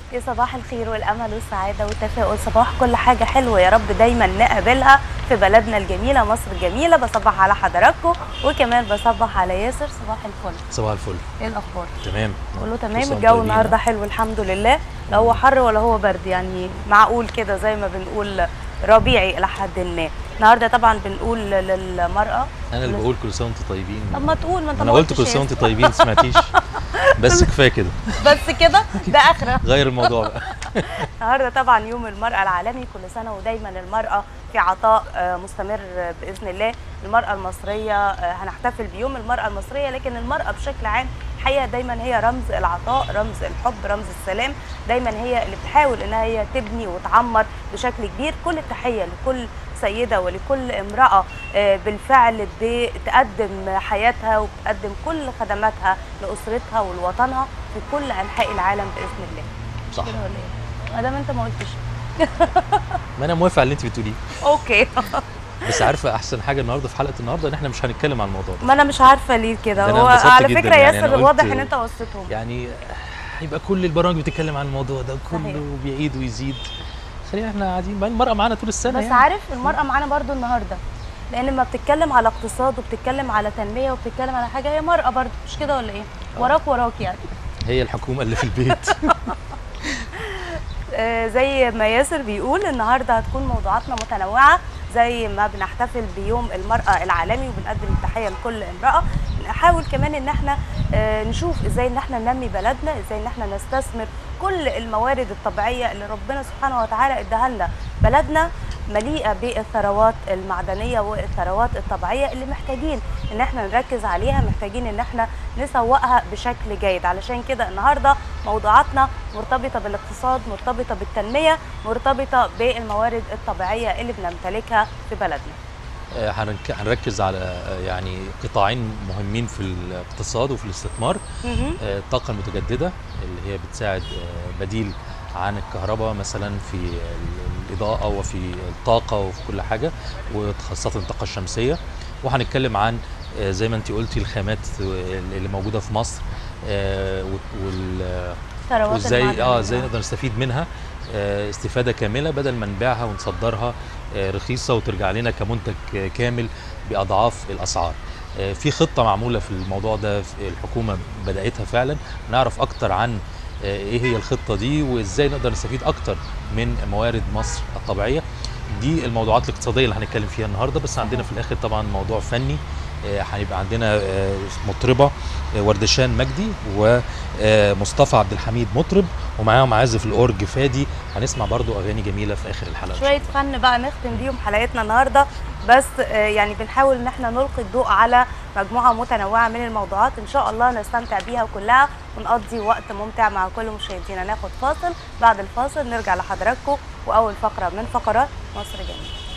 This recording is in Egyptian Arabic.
يا صباح الخير والامل والسعاده والتفاؤل صباح كل حاجه حلوه يا رب دايما نقابلها في بلدنا الجميله مصر الجميله بصبح على حضراتكم وكمان بصبح على ياسر صباح الفل صباح الفل ايه الاخبار تمام كله كل تمام سنة الجو وانتم النهارده طيبين. حلو الحمد لله لا هو حر ولا هو برد يعني معقول كده زي ما بنقول ربيعي الى حد ما النهارده طبعا بنقول للمراه انا اللي بقول كل سنه وانتم طيبين طب ما تقول ما انت انا ما قلت قلتش كل سنه يا وانتم طيبين ما سمعتيش بس كفايه كده بس كده ده اخره غير الموضوع بقى النهارده طبعا يوم المرأة العالمي كل سنة ودايما المرأة في عطاء آه، مستمر آه، بإذن الله المرأة المصرية آه، هنحتفل بيوم المرأة المصرية لكن المرأة بشكل عام الحقيقة دايما هي رمز العطاء رمز الحب رمز السلام دايما هي اللي بتحاول انها هي تبني وتعمر بشكل كبير كل التحية لكل سيدة ولكل امرأة آه، بالفعل بتقدم حياتها وبتقدم كل خدماتها لأسرتها ولوطنها في كل أنحاء العالم بإذن الله صح كده ولا ايه؟ ما دام انت ما قلتش ما انا موافق على اللي انت بتقوليه اوكي بس عارفه احسن حاجه النهارده في حلقه النهارده ان احنا مش هنتكلم عن الموضوع ده ما انا مش عارفه ليه كده ده أنا هو انبسطت على جداً فكره يعني ياسر أنا قلت- واضح ان انت وصيتهم يعني يبقى كل البرامج بتتكلم عن الموضوع ده صحيح. وكله بيعيد ويزيد خلينا احنا قاعدين ما المرأة معانا طول السنة بس يعني. عارف المراه معانا برضو النهارده لان لما بتتكلم على اقتصاد وبتتكلم على تنميه وبتتكلم على حاجه هي مراه برضو مش كده ولا ايه وراك وراك يعني هي الحكومة اللي في البيت آه، زي ما ياسر بيقول النهارده هتكون موضوعاتنا متنوعه زي ما بنحتفل بيوم المراه العالمي وبنقدم التحيه لكل امراه نحاول كمان ان احنا آه، نشوف ازاي ان احنا ننمي بلدنا ازاي ان احنا نستثمر كل الموارد الطبيعيه اللي ربنا سبحانه وتعالى اداها لنا بلدنا مليئه بالثروات المعدنيه والثروات الطبيعيه اللي محتاجين ان احنا نركز عليها محتاجين ان احنا نسوقها بشكل جيد علشان كده النهارده موضوعاتنا مرتبطه بالاقتصاد مرتبطه بالتنميه مرتبطه بالموارد الطبيعيه اللي بنمتلكها في بلدنا آه، هنك- هنركز على آه، يعني قطاعين مهمين في الاقتصاد وفي الاستثمار مهم. آه، الطاقة المتجددة اللي هي بتساعد آه، بديل عن الكهرباء مثلا في ال- الإضاءة وفي الطاقة وفي كل حاجة وخاصة الطاقة الشمسية وهنتكلم عن آه، زي ما انت قلتي الخامات اللي موجودة في مصر آه، وال- وال ثروات وازاي المعدنية. اه ازاي نقدر نستفيد منها آه، استفاده كامله بدل ما نبيعها ونصدرها آه، رخيصه وترجع لنا كمنتج آه، كامل باضعاف الاسعار آه، في خطه معموله في الموضوع ده في الحكومه بداتها فعلا نعرف اكتر عن آه، ايه هي الخطه دي وازاي نقدر نستفيد اكتر من موارد مصر الطبيعيه دي الموضوعات الاقتصاديه اللي هنتكلم فيها النهارده بس عندنا في الاخر طبعا موضوع فني آه، هيبقى عندنا آه، مطربه آه، وردشان مجدي ومصطفى عبد الحميد مطرب ومعاهم عازف الاورج فادي هنسمع برضو اغاني جميله في اخر الحلقه إن شاء شويه الله. فن بقى نختم بيهم حلقتنا النهارده بس آه، يعني بنحاول ان احنا نلقي الضوء على مجموعه متنوعه من الموضوعات ان شاء الله نستمتع بيها كلها ونقضي وقت ممتع مع كل مشاهدينا ناخد فاصل بعد الفاصل نرجع لحضراتكم واول فقره من فقرات مصر جميله